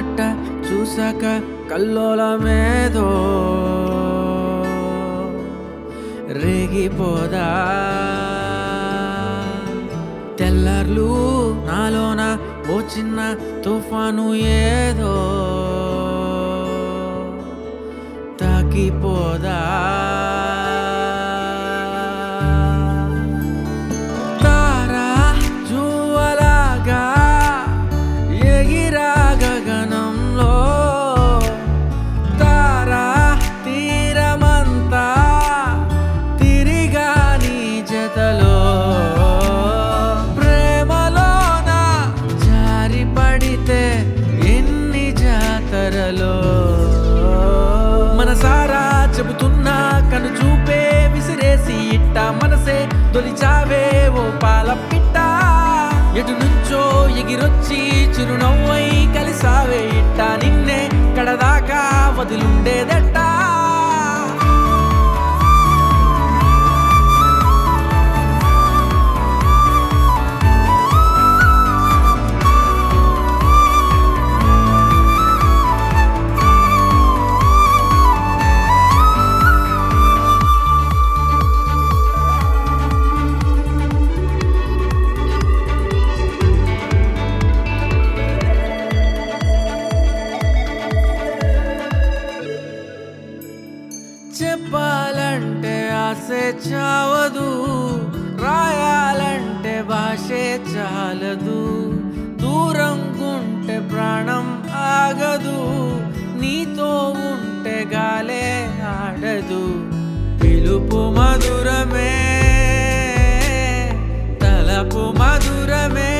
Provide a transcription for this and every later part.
ఉన్నట్ట చూసాక కల్లోలమేదో రేగిపోదా తెల్లార్లు నాలోన ఓ చిన్న తుఫాను ఏదో తాకిపోదా తారా జువలాగా ఎగిరా గగనంలో తారా తీరమంతా తిరిగా నీ జతలో ప్రేమలోన జారి పడితే ఎన్ని జాతరలో మనసారా చెబుతున్నా కను చూపే విసిరేసి ఇట్ట మనసే తొలిచావే ఓ పాల పిట్ట ఎటు నుంచో ఎగిరొచ్చి చిరునవ్వై కలిసావే ఇట్ట నిన్నే కడదాకా వదిలుండేదట్టా చెప్పాలంటే ఆసే చావదు రాయాలంటే భాషే చాలదు దూరం గుంటే ప్రాణం ఆగదు నీతో ఉంటే గాలే ఆడదు పిలుపు మధురమే తలపు మధురమే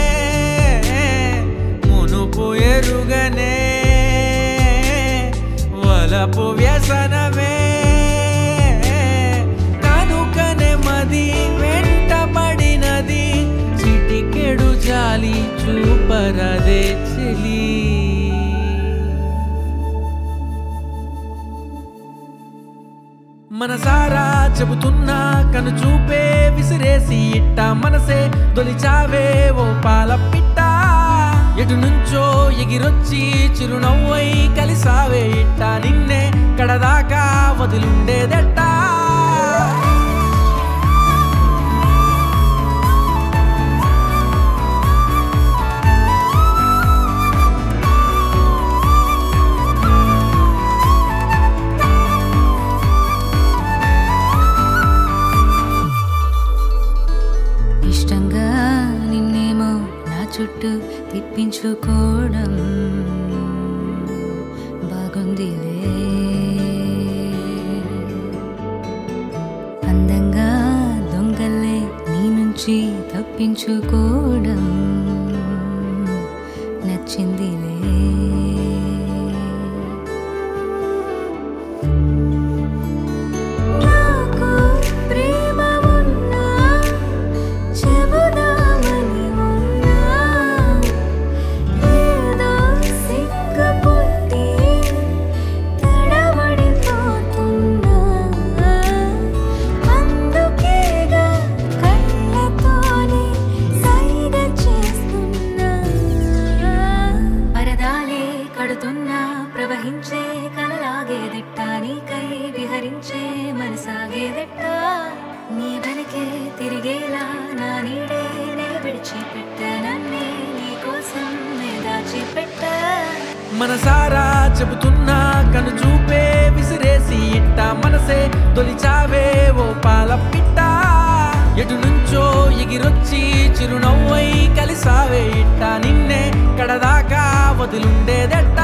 మునుపు ఎరుగనే వలపు వ్యసనమే కనుకనే మది వెంటబడినది చిటికెడు జాలి చూపరదే చెలి మనసారా చెబుతున్నా కను చూపే విసిరేసి ఇట్ట మనసే తొలిచావే ఓ పాల పిట్ట ఎటు నుంచో ఎగిరొచ్చి చిరునవ్వై కలిసావే ఇట్ట నిన్నే కడదాకా వదిలుండేదట్టా ఇష్టంగా నిన్నేమో నా చుట్టూ తిప్పించుకోవడం బాగుందిలే అందంగా దొంగలే నీ నుంచి తప్పించుకోవడం నచ్చిందిలే నాకు ప్రేమ ఉన్నా చెబుదామని ఉన్నా ఏదో సిగ్గుపుట్టి తడబడిపోతున్నా అందుకేగా కళ్ళతోనే సైగ చేస్తున్నా పరదాలే కడుతున్నా ప్రవహించే కలలాగే దిట్ట నీకై విహరించే మనసాగేదెట్ట నీ వెనకే తిరిగేలా నా నీడే నే విడిచిపెట్ట నన్నే నీ కోసం నే దాచిపెట్ట మనసారా చెబుతున్నా కను చూపే విసిరేసి ఇట్ట మనసే తొలిచావే ఓ పాల పిట్ట ఎటు నుంచో ఎగిరొచ్చి చిరునవ్వై కలిసావే ఇట్ట నిన్నే కడదాకా వదిలుండేదట్టా